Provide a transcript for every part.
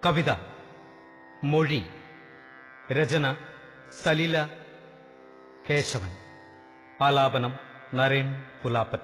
കവിത മൊഴി രചന സലില കേശവൻ ആലാപനം നരേൻ പുലാപ്പറ്റ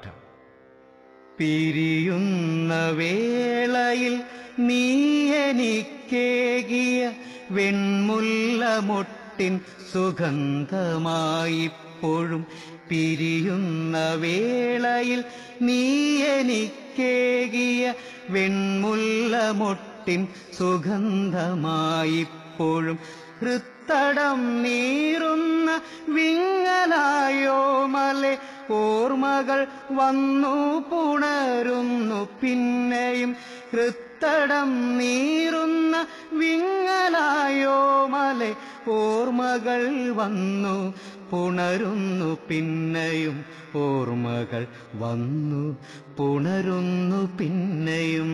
പിരിയുന്ന വേളയിൽ നീ എനിക്കേകിയ വെൺമുല്ലമൊട്ടിൻ സുഗന്ധമായിപ്പോഴും പിരിയുന്ന വേളയിൽ നീ എനിക്കേകിയ വെൺമുല്ലമൊട്ടിൻ സുഗന്ധമായിപ്പോഴും ഹൃത്തടം നീറുന്ന വിങ്ങലായോ മലെ ഓർമ്മകൾ വന്നു പുണരുന്നു പിന്നെയും ഹൃത്തടം നീറുന്ന വിങ്ങലായോ മലെ ഓർമ്മകൾ വന്നു പുണരുന്നു പിന്നെയും ഓർമ്മകൾ വന്നു പുണരുന്നു പിന്നെയും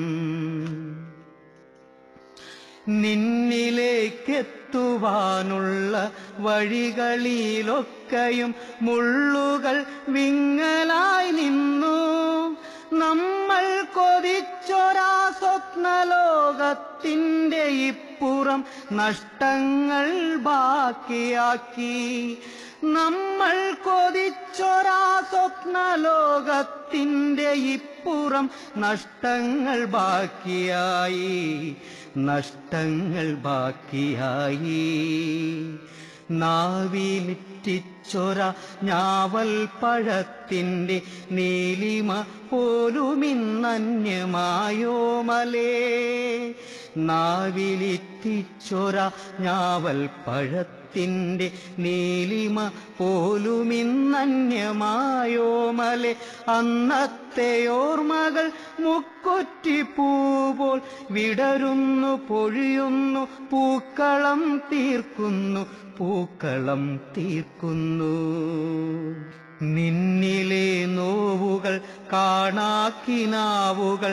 നിന്നിലേക്കെത്തുവാനുള്ള വഴികളിലൊക്കെയും മുള്ളുകൾ വിങ്ങലായി നിന്നു നമ്മൾ കൊതിച്ചൊരാ സ്വപ്നലോകത്തിൻ്റെ ഇപ്പുറം നഷ്ടങ്ങൾ ബാക്കിയാക്കി നമ്മൾ കൊതിച്ചൊരാ സ്വപ്നലോകത്തിൻ്റെ ഇപ്പുറം നഷ്ടങ്ങൾ ബാക്കിയായി നഷ്ടങ്ങൾ ബാക്കിയായി നാവിലിറ്റിച്ചൊര ഞാവൽ പഴത്തിൻ്റെ നീലിമ പോലുമിന്നന്യമായോ മലേ നാവിലിറ്റിച്ചൊര ഞാവൽ പഴത്തിൻ്റെ നീലിമ പോലുമിന്നന്യമായോ മലെ അന്നത്തെ ഓർമ്മകൾ മുക്കുറ്റിപ്പൂ പോൽ വിടരുന്നു പൊഴിയുന്നു പൂക്കളം തീർക്കുന്നു പൂക്കളം തീർക്കുന്നു നിന്നിലെ നോവുകൾ കാണാക്കിനാവുകൾ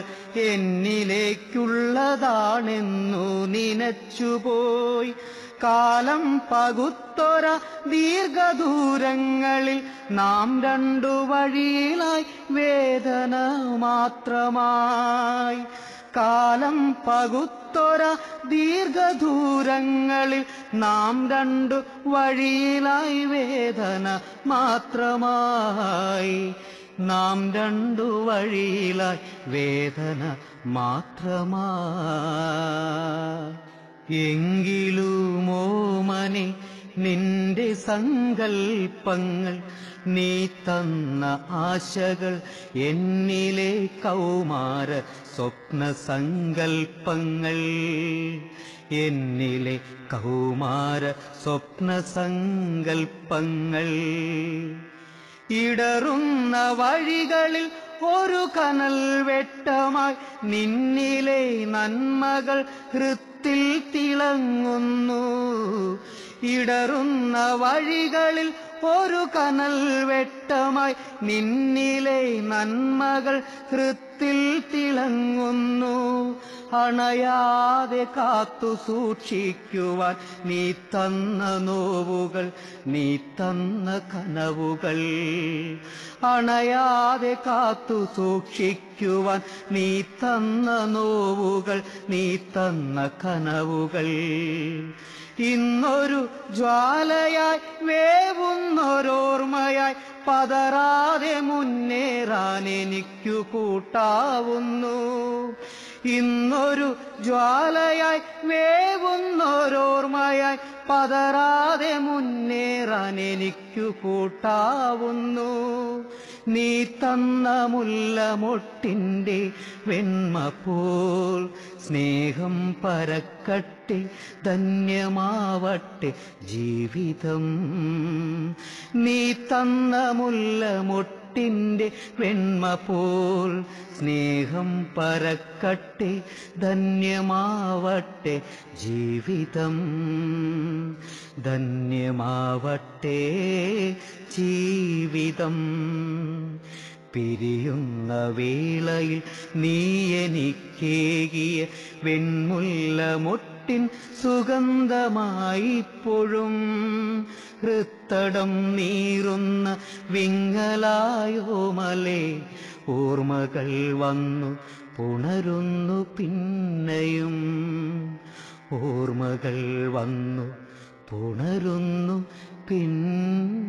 എന്നിലേക്കുള്ളതാണെന്നു നിനച്ചുപോയി കാലം പകുത്തൊര ദീർഘദൂരങ്ങളിൽ നാം രണ്ടു വഴിയിലായി വേദന മാത്രമായി കാലം പകുത്തൊര ദീർഘദൂരങ്ങളിൽ നാം രണ്ടു വഴിയിലായി വേദന മാത്രമായി നാം രണ്ടു വഴിയിലായി വേദന മാത്രമായി എങ്കിലുമോ മനെ നിന്റെ സങ്കൽപ്പങ്ങൾ നീ തന്ന ആശകൾ എന്നിലെ കൗമാര സ്വപ്ന സങ്കൽപ്പങ്ങൾ എന്നിലെ കൗമാര സ്വപ്ന സങ്കൽപ്പങ്ങൾ ഇടറുന്ന വഴികളിൽ ഒരു കനൽ വെട്ടമായി നിന്നിലെ നന്മകൾ ഹൃത്തിൽ തിളങ്ങുന്നു ഇടറുന്ന വഴികളിൽ ഒരു കനൽ വെട്ടമായി നിന്നിലെ നന്മകൾ ഹൃത്തിൽ തിളങ്ങുന്നു അണയാതെ കാത്തു സൂക്ഷിക്കുവാൻ നീ തന്ന നോവുകൾ നീ തന്ന കനവുകൾ അണയാതെ കാത്തു സൂക്ഷിക്കുവാൻ നീ തന്ന നോവുകൾ നീ തന്ന കനവുകൾ ഇന്നൊരു ജ്വാലയായി വേവുന്നൊരോർമ്മയായി പതറാതെ മുന്നേറാൻ എനിക്കു കൂട്ടാവുന്നു ഇന്നൊരു ജ്വാലയായി വേവുന്നൊരോർമ്മയായി പതറാതെ മുന്നേറാൻ എനിക്കു കൂട്ടാവുന്നു നീ തന്ന മുല്ലമൊട്ടിൻ്റെ വെണ്മ പോൽ സ്നേഹം പരക്കട്ടെ ധന്യമാവട്ടെ ജീവിതം നീ തന്ന മുല്ലമൊട്ടിൻ്റെ വെണ്മ പോൽ സ്നേഹം പരക്കട്ടെ ധന്യമാവട്ടെ ജീവിതം ധന്യമാവട്ടെ ജീവിതം പിരിയുന്ന വേളയിൽ നീ എനിക്കേകിയ വെൺമുല്ലമൊട്ടിൻ സുഗന്ധമായിപ്പോഴും ഹൃത്തടം നീറുന്ന വിങ്ങലായോ മലേ ഓർമ്മകൾ വന്നു പുണരുന്നു പിന്നെയും ഓർമ്മകൾ വന്നു പുണരുന്നു പിന്നെയും